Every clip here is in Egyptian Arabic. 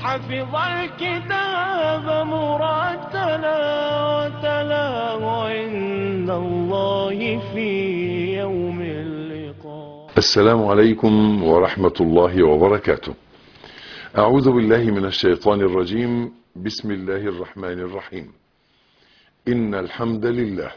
حفظ الكتاب مرتلا وتلاه عند الله في يوم اللقاء السلام عليكم ورحمة الله وبركاته أعوذ بالله من الشيطان الرجيم بسم الله الرحمن الرحيم إن الحمد لله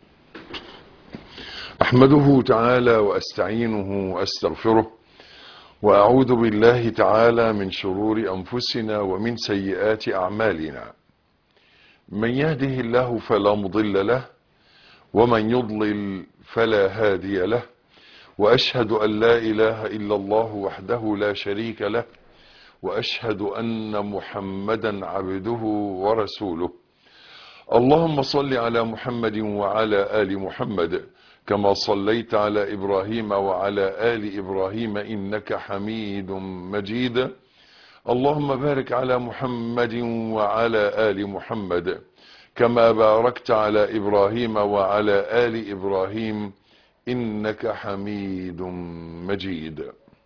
أحمده تعالى وأستعينه وأستغفره وأعوذ بالله تعالى من شرور أنفسنا ومن سيئات أعمالنا من يهده الله فلا مضل له ومن يضلل فلا هادي له وأشهد أن لا إله إلا الله وحده لا شريك له وأشهد أن محمدا عبده ورسوله اللهم صل على محمد وعلى آل محمد كما صليت على إبراهيم وعلى آل إبراهيم إنك حميد مجيد اللهم بارك على محمد وعلى آل محمد كما باركت على إبراهيم وعلى آل إبراهيم إنك حميد مجيد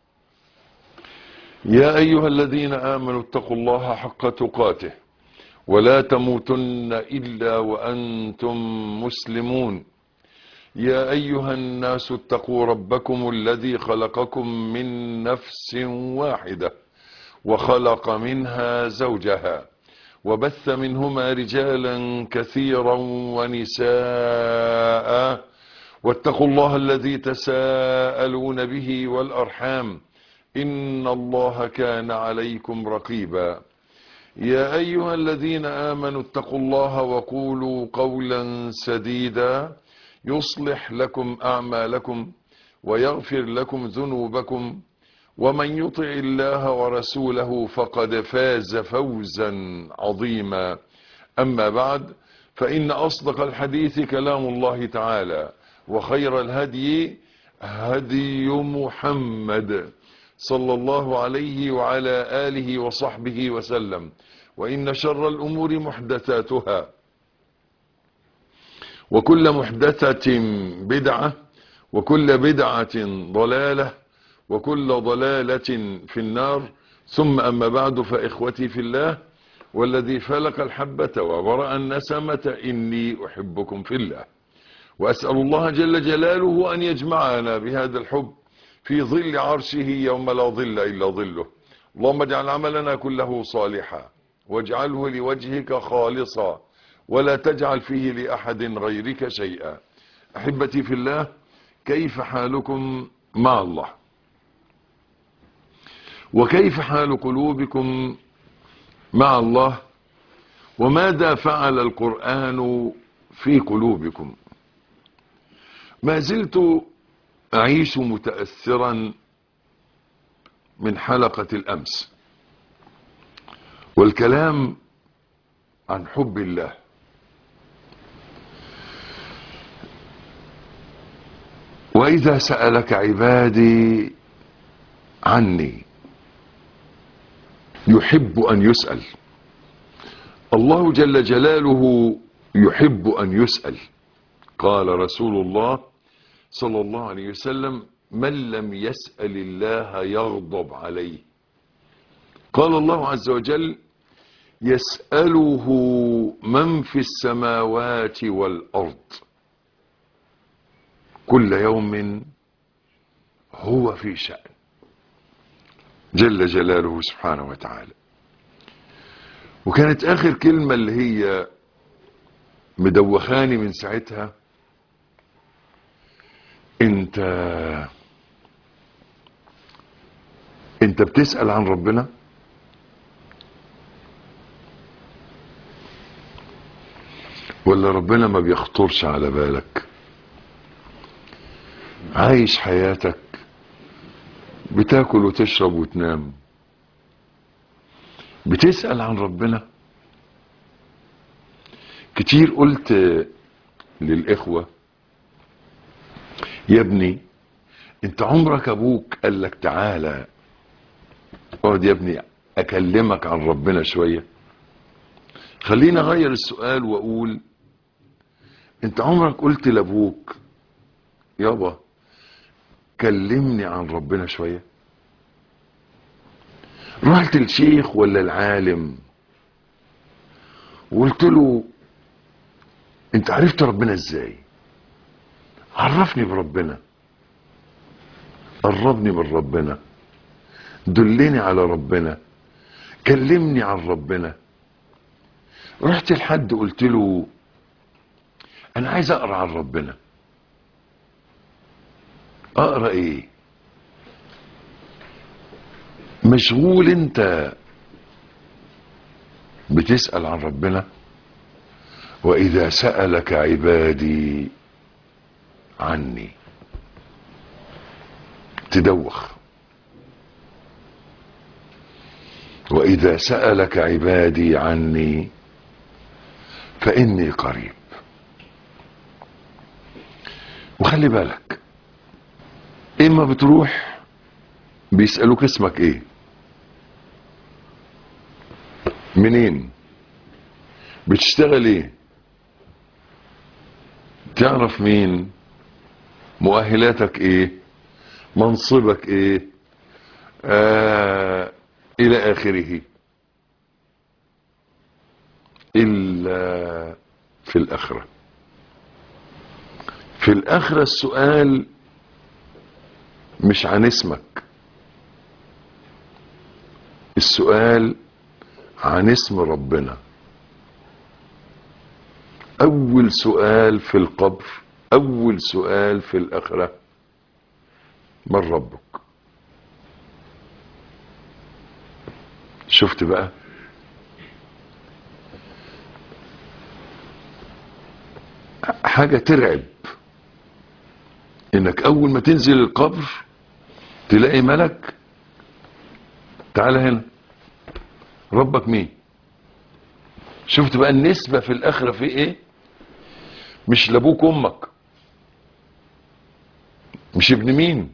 يا أيها الذين آمنوا اتقوا الله حق تقاته ولا تموتن إلا وأنتم مسلمون يا أيها الناس اتقوا ربكم الذي خلقكم من نفس واحدة وخلق منها زوجها وبث منهما رجالا كثيرا ونساء واتقوا الله الذي تساءلون به والأرحام إن الله كان عليكم رقيبا يا أيها الذين آمنوا اتقوا الله وقولوا قولا سديدا يصلح لكم أعمالكم ويغفر لكم ذنوبكم ومن يطع الله ورسوله فقد فاز فوزا عظيما أما بعد فإن أصدق الحديث كلام الله تعالى وخير الهدي هدي محمد صلى الله عليه وعلى آله وصحبه وسلم وإن شر الأمور محدثاتها وكل محدثة بدعة وكل بدعة ضلالة وكل ضلالة في النار ثم أما بعد فإخوتي في الله والذي فلق الحبة وبرأ النسمة إني أحبكم في الله وأسأل الله جل جلاله أن يجمعنا بهذا الحب في ظل عرشه يوم لا ظل إلا ظله اللهم اجعل عملنا كله صالحا واجعله لوجهك خالصا ولا تجعل فيه لأحد غيرك شيئا أحبتي في الله كيف حالكم مع الله وكيف حال قلوبكم مع الله وماذا فعل القرآن في قلوبكم ما زلت أعيش متأثرا من حلقة الأمس والكلام عن حب الله وإذا سألك عبادي عني يحب أن يسأل الله جل جلاله يحب أن يسأل قال رسول الله صلى الله عليه وسلم من لم يسأل الله يغضب عليه قال الله عز وجل يسأله من في السماوات والأرض كل يوم هو في شأن جل جلاله سبحانه وتعالى وكانت آخر كلمة اللي هي مدوخاني من ساعتها انت انت بتسأل عن ربنا ولا ربنا ما بيخطرش على بالك عايش حياتك بتاكل وتشرب وتنام بتسأل عن ربنا كتير قلت للإخوة يا ابني انت عمرك ابوك قال لك تعالى اقعد يا ابني اكلمك عن ربنا شوية خليني اغير السؤال واقول انت عمرك قلت لابوك يابا كلمني عن ربنا شوية رحت للشيخ ولا العالم وقلت له انت عرفت ربنا ازاي عرفني بربنا قربني من ربنا دلني على ربنا كلمني عن ربنا رحت لحد قلت له انا عايز اقرا عن ربنا اقرا ايه مشغول انت بتسأل عن ربنا واذا سألك عبادي عني تدوخ واذا سألك عبادي عني فاني قريب وخلي بالك اما بتروح بيسألوك اسمك ايه منين بتشتغل ايه تعرف مين مؤهلاتك ايه منصبك ايه آه الى اخره الا في الاخره في الاخره السؤال مش عن اسمك السؤال عن اسم ربنا اول سؤال في القبر اول سؤال في الاخره من ربك شفت بقى حاجه ترعب انك اول ما تنزل القبر تلاقي ملك تعال هنا ربك مين شفت بقى النسبة في الاخرة في ايه مش لابوك امك مش ابن مين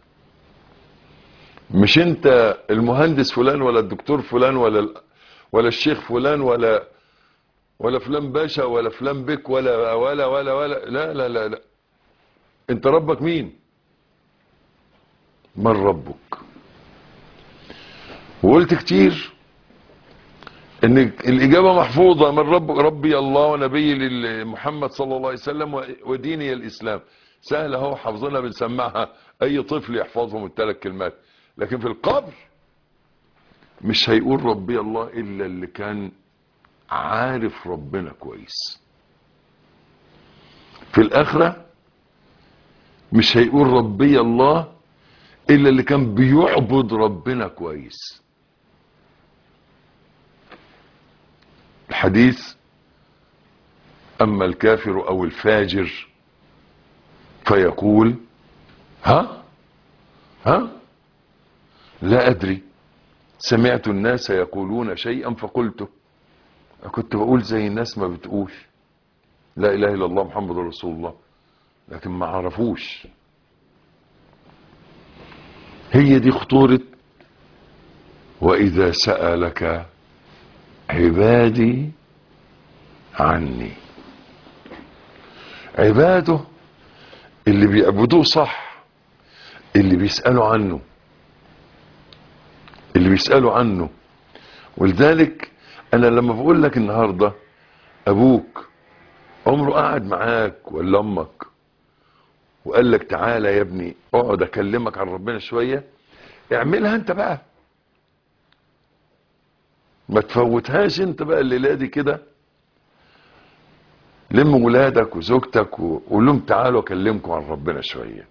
مش انت المهندس فلان ولا الدكتور فلان ولا ال... ولا الشيخ فلان ولا ولا فلان باشا ولا فلان بك ولا ولا ولا ولا لا لا لا لا انت ربك مين من ربك وقلت كتير ان الاجابه محفوظه من رب ربي الله ونبي محمد صلى الله عليه وسلم وديني الاسلام سهله اهو حافظينها بنسمعها اي طفل يحفظهم الثلاث كلمات لكن في القبر مش هيقول ربي الله الا اللي كان عارف ربنا كويس في الاخره مش هيقول ربي الله الا اللي كان بيعبد ربنا كويس الحديث اما الكافر او الفاجر فيقول ها ها لا ادري سمعت الناس يقولون شيئا فقلته كنت بقول زي الناس ما بتقول لا اله الا الله محمد رسول الله لكن ما عرفوش هي دي خطورة واذا سألك عبادي عني عباده اللي بيعبدوه صح اللي بيسألوا عنه اللي بيسألوا عنه ولذلك انا لما بقول لك النهاردة ابوك عمره قعد معاك ولا امك وقال لك تعالى يا ابني اقعد اكلمك عن ربنا شوية اعملها انت بقى ما تفوتهاش انت بقى الليله دي كده لم ولادك وزوجتك وقول لهم تعالوا اكلمكم عن ربنا شويه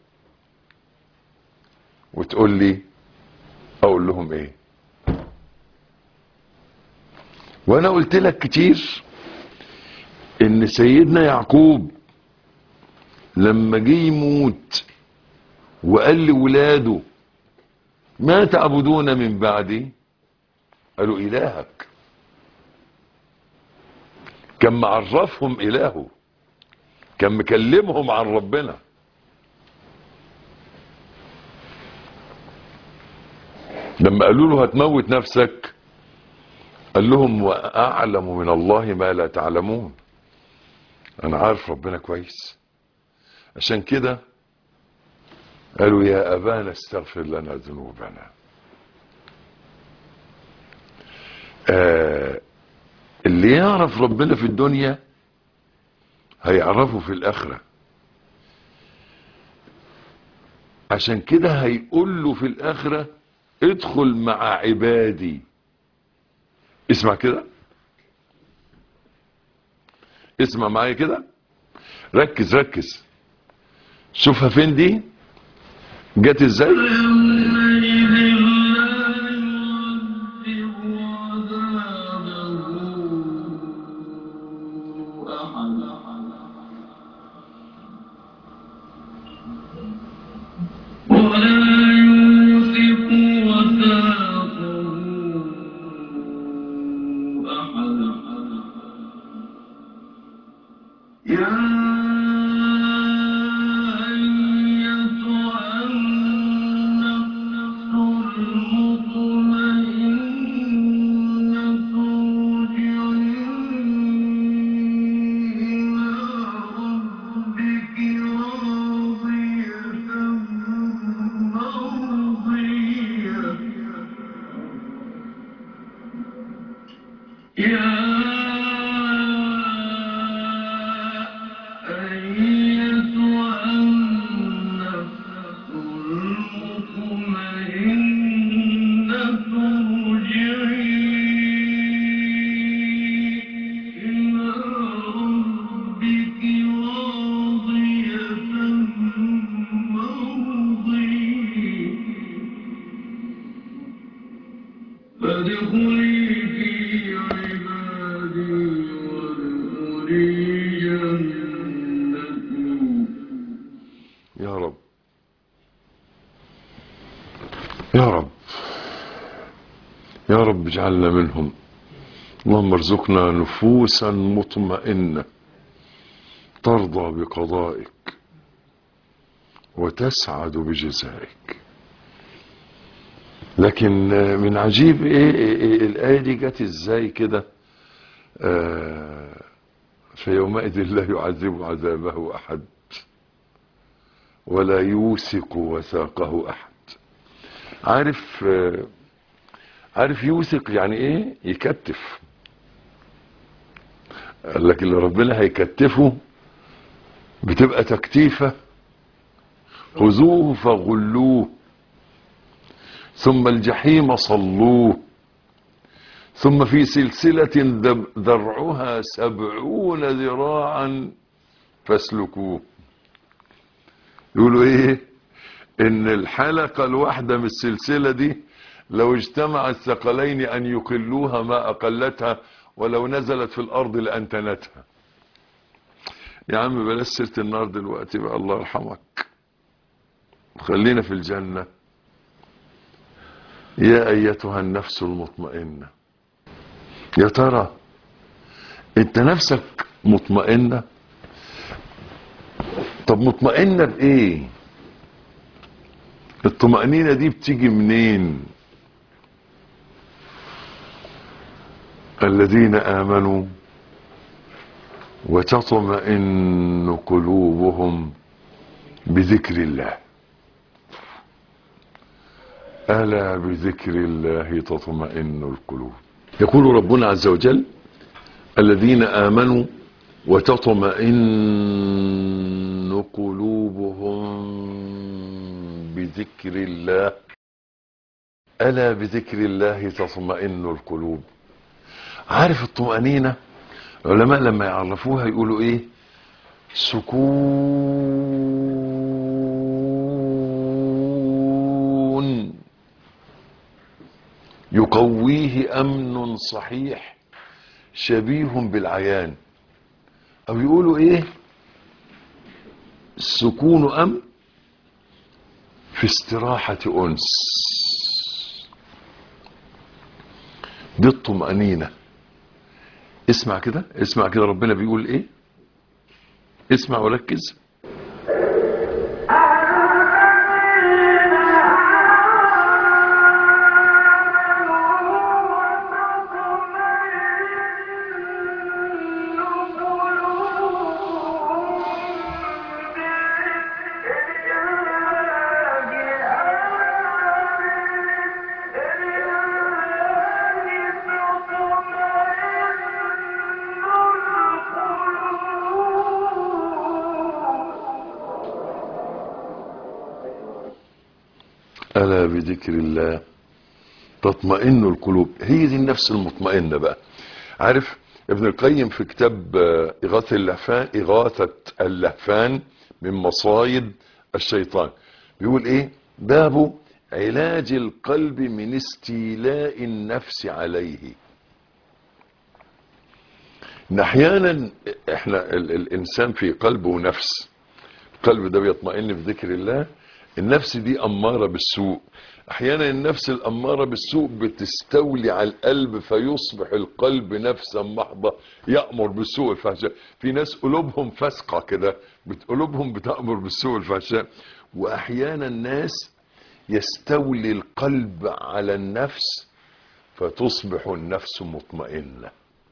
وتقول لي اقول لهم ايه وانا قلت لك كتير ان سيدنا يعقوب لما جه يموت وقال لولاده ما تعبدون من بعدي قالوا إلهك كان معرفهم إلهه كان مكلمهم عن ربنا لما قالوا له هتموت نفسك قال لهم وأعلم من الله ما لا تعلمون أنا عارف ربنا كويس عشان كده قالوا يا أبانا استغفر لنا ذنوبنا آه اللي يعرف ربنا في الدنيا هيعرفه في الآخرة عشان كده هيقول له في الآخرة ادخل مع عبادي اسمع كده اسمع معايا كده ركز ركز شوفها فين دي جت ازاي يومئذ لا يعذب عذابه أحد ولا يوثق وثاقه أحد يا أيتها النفس المطمئنة ارجعي إلى ربك راضية مرضية يا أيتها النفس المطمئنة ارجعي إلى ربك راضية مرضية فادخلي في عبادي وادخلي جنتي يا رب يا رب يا رب اجعلنا منهم اللهم ارزقنا نفوسا مطمئنة ترضى بقضائك وتسعد بجزائك لكن من عجيب ايه, إيه, إيه الآية دي جت ازاي كده آه فيومئذ لا يعذب عذابه أحد ولا يوثق وثاقه أحد عارف آه عارف يوثق يعني ايه يكتف قال لك اللي ربنا هيكتفه بتبقى تكتيفة خذوه فغلوه ثم الجحيم صلوه ثم في سلسلة ذب- ذرعها سبعون ذراعا فاسلكوه يقولوا ايه ان الحلقة الواحدة من السلسلة دي لو اجتمع الثقلين ان يقلوها ما اقلتها ولو نزلت في الارض لانتنتها يا عم بلاش سيرة النار دلوقتي بقى الله يرحمك خلينا في الجنة يا ايتها النفس المطمئنة يا ترى انت نفسك مطمئنة طب مطمئنة بايه الطمأنينة دي بتيجي منين الذين آمنوا وتطمئن قلوبهم بذكر الله ألا بذكر الله تطمئن القلوب يقول ربنا عز وجل الذين آمنوا وتطمئن قلوبهم بذكر الله ألا بذكر الله تطمئن القلوب عارف الطمأنينة العلماء لما يعرفوها يقولوا ايه سكون يقويه امن صحيح شبيه بالعيان او يقولوا ايه سكون امن في استراحة انس دي الطمأنينة اسمع كده اسمع كده ربنا بيقول ايه اسمع وركز Thank you. بذكر الله تطمئن القلوب هي دي النفس المطمئنة بقى عارف ابن القيم في كتاب آه، إغاثة اللهفان إغاثة اللهفان من مصايد الشيطان بيقول ايه باب علاج القلب من استيلاء النفس عليه ان احيانا احنا ال الانسان في قلبه نفس القلب ده بيطمئن بذكر الله النفس دي اماره بالسوء احيانا النفس الاماره بالسوء بتستولي على القلب فيصبح القلب نفسا محضه يامر بالسوء والفحشاء في ناس قلوبهم فاسقه كده بت- قلوبهم بتامر بالسوء والفحشاء واحيانا الناس يستولي القلب على النفس فتصبح النفس مطمئنه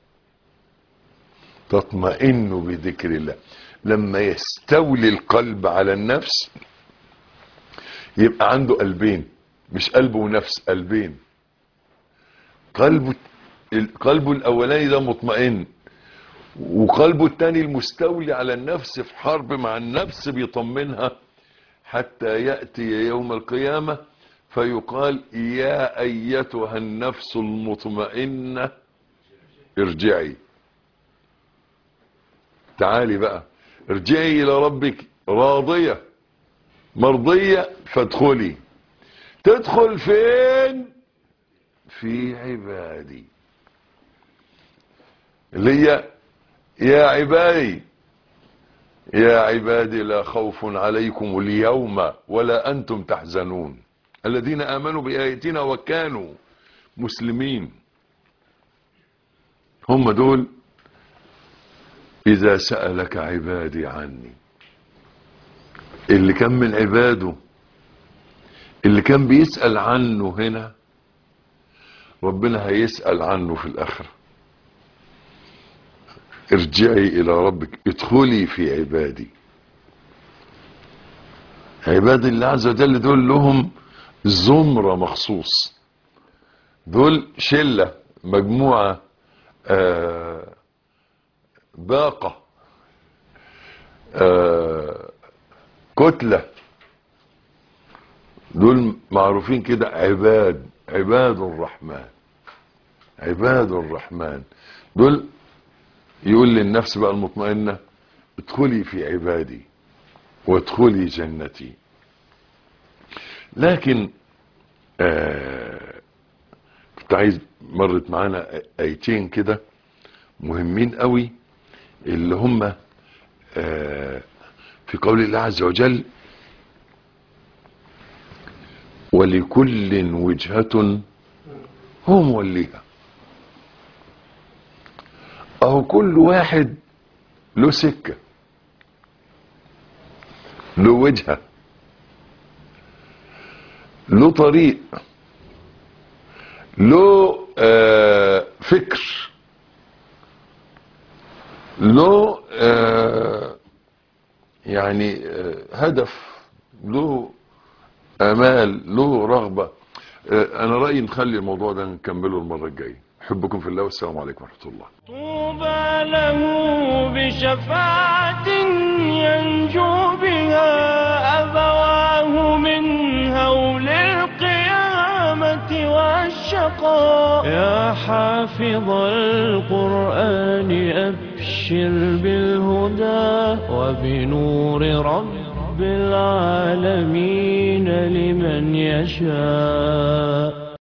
تطمئن بذكر الله لما يستولي القلب على النفس يبقى عنده قلبين مش قلب ونفس قلبين قلبه قلبه الاولاني ده مطمئن وقلبه الثاني المستولي على النفس في حرب مع النفس بيطمنها حتى ياتي يوم القيامه فيقال يا ايتها النفس المطمئنه ارجعي تعالي بقى ارجعي الى ربك راضية مرضية فادخلي تدخل فين في عبادي اللي هي يا عبادي يا عبادي لا خوف عليكم اليوم ولا أنتم تحزنون الذين آمنوا بآياتنا وكانوا مسلمين هم دول إذا سألك عبادي عني اللي كان من عباده اللي كان بيسأل عنه هنا ربنا هيسأل عنه في الآخرة ارجعي إلى ربك ادخلي في عبادي عباد الله عز وجل دول لهم زمرة مخصوص دول شلة مجموعة آه باقة آه كتلة دول معروفين كده عباد عباد الرحمن عباد الرحمن دول يقول للنفس بقى المطمئنة ادخلي في عبادي وادخلي جنتي لكن آه كنت عايز مرت معانا ايتين كده مهمين قوي اللي هم آه في قول الله عز وجل ولكل وجهة هو موليها اهو كل واحد له سكة له وجهة له طريق له آه فكر له آه يعني آه هدف له امال له رغبة آه انا رأيي نخلي الموضوع ده نكمله المرة الجاية احبكم في الله والسلام عليكم ورحمة الله طوبى له بشفاعة ينجو بها أبواه من هول القيامة والشقاء يا حافظ القرآن أبشر بالهدى وبنور رب العالمين لمن يشاء